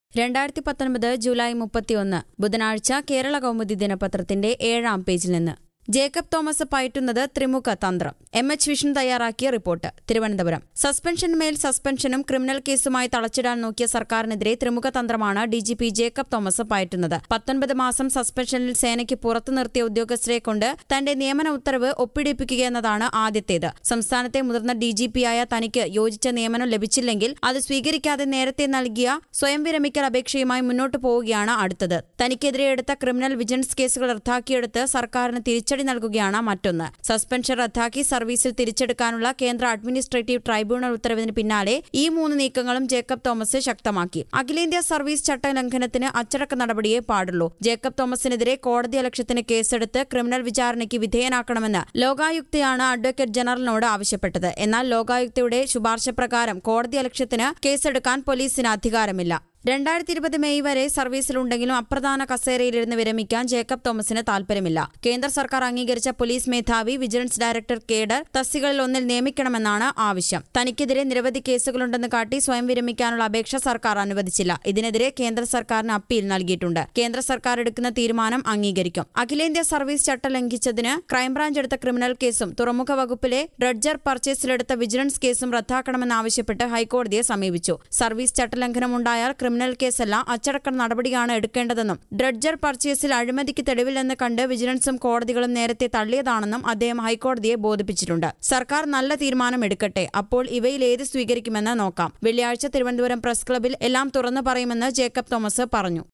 രണ്ടായിരത്തി പത്തൊൻപത് ജൂലൈ മുപ്പത്തിയൊന്ന് ബുധനാഴ്ച കേരള കൗമുദി ദിനപത്രത്തിന്റെ ഏഴാം പേജിൽ നിന്ന് ജേക്കബ് തോമസ് പയറ്റുന്നത് ത്രിമുഖ തന്ത്രം എം എച്ച് വിഷ്ണു തയ്യാറാക്കിയ റിപ്പോർട്ട് തിരുവനന്തപുരം സസ്പെൻഷനുമേൽ സസ്പെൻഷനും ക്രിമിനൽ കേസുമായി തളച്ചിടാൻ നോക്കിയ സർക്കാരിനെതിരെ ത്രിമുഖ തന്ത്രമാണ് D G P Jacob Thomas പയറ്റുന്നത് പത്തൊൻപത് മാസം സസ്പെൻഷനിൽ സേനയ്ക്ക് പുറത്തു നിർത്തിയ ഉദ്യോഗസ്ഥരെ കൊണ്ട് തന്റെ നിയമന ഉത്തരവ് ഒപ്പിടിപ്പിക്കുക എന്നതാണ് ആദ്യത്തേത് സംസ്ഥാനത്തെ മുതിർന്ന ഡി ജി പിയായ തനിക്ക് യോജിച്ച നിയമനം ലഭിച്ചില്ലെങ്കിൽ അത് സ്വീകരിക്കാതെ നേരത്തെ നൽകിയ സ്വയം വിരമിക്കൽ അപേക്ഷയുമായി മുന്നോട്ടു പോവുകയാണ് അടുത്തത് തനിക്കെതിരെ എടുത്ത ക്രിമിനൽ വിജിലൻസ് കേസുകൾ റദ്ദാക്കിയെടുത്ത് സർക്കാരിന് തിരിച്ചടി നൽകുകയാണ് മറ്റൊന്ന് സസ്പെൻഷൻ റദ്ദാക്കി സർവീസിൽ തിരിച്ചെടുക്കാനുള്ള കേന്ദ്ര അഡ്മിനിസ്ട്രേറ്റീവ് ട്രൈബ്യൂണൽ ഉത്തരവിന് പിന്നാലെ ഈ മൂന്ന് നീക്കങ്ങളും ജേക്കബ് തോമസ് ശക്തമാക്കി അഖിലേന്ത്യാ സർവീസ് ചട്ട ലംഘനത്തിന് അച്ചടക്ക നടപടിയേ പാടുള്ളൂ ജേക്കബ് തോമസിനെതിരെ കോടതി അലക്ഷ്യത്തിന് കേസെടുത്ത് ക്രിമിനൽ വിചാരണയ്ക്ക് വിധേയനാക്കണമെന്ന് ലോകായുക്തയാണ് അഡ്വക്കേറ്റ് ജനറലിനോട് ആവശ്യപ്പെട്ടത് എന്നാൽ ലോകായുക്തയുടെ ശുപാർശ പ്രകാരം കോടതി അലക്ഷ്യത്തിന് കേസെടുക്കാൻ പോലീസിന് അധികാരമില്ല രണ്ടായിരത്തി ഇരുപത് മെയ് വരെ സർവീസിലുണ്ടെങ്കിലും അപ്രധാന കസേരയിലിരുന്ന് വിരമിക്കാൻ ജേക്കബ് തോമസിന് താൽപര്യമില്ല കേന്ദ്ര സർക്കാർ അംഗീകരിച്ച പോലീസ് മേധാവി വിജിലൻസ് ഡയറക്ടർ കേഡർ തസ്തികളിൽ ഒന്നിൽ നിയമിക്കണമെന്നാണ് ആവശ്യം തനിക്കെതിരെ നിരവധി കേസുകളുണ്ടെന്ന് കാട്ടി സ്വയം വിരമിക്കാനുള്ള അപേക്ഷ സർക്കാർ അനുവദിച്ചില്ല ഇതിനെതിരെ കേന്ദ്ര സർക്കാരിന് അപ്പീൽ നൽകിയിട്ടുണ്ട് കേന്ദ്ര സർക്കാർ എടുക്കുന്ന തീരുമാനം അംഗീകരിക്കും അഖിലേന്ത്യാ സർവീസ് ചട്ടം ലംഘിച്ചതിന് ക്രൈംബ്രാഞ്ച് എടുത്ത ക്രിമിനൽ കേസും തുറമുഖ വകുപ്പിലെ ഡ്രഡ്ജർ പർച്ചേസിലെടുത്ത വിജിലൻസ് കേസും റദ്ദാക്കണമെന്നാവശ്യപ്പെട്ട് ഹൈക്കോടതിയെ സമീപിച്ചു സർവീസ് ചട്ടലംഘനമുണ്ടായാൽ ക്രിമിനൽ കേസല്ല അച്ചടക്ക നടപടിയാണ് എടുക്കേണ്ടതെന്നും ഡ്രഡ്ജർ പർച്ചേസിൽ അഴിമതിക്ക് തെളിവില്ലെന്ന് കണ്ട് വിജിലൻസും കോടതികളും നേരത്തെ തള്ളിയതാണെന്നും അദ്ദേഹം ഹൈക്കോടതിയെ ബോധിപ്പിച്ചിട്ടുണ്ട് സർക്കാർ നല്ല തീരുമാനം എടുക്കട്ടെ അപ്പോൾ ഇവയിൽ ഏത് സ്വീകരിക്കുമെന്ന് നോക്കാം വെള്ളിയാഴ്ച തിരുവനന്തപുരം പ്രസ് ക്ലബിൽ എല്ലാം തുറന്നു പറയുമെന്ന് ജേക്കബ് തോമസ് പറഞ്ഞു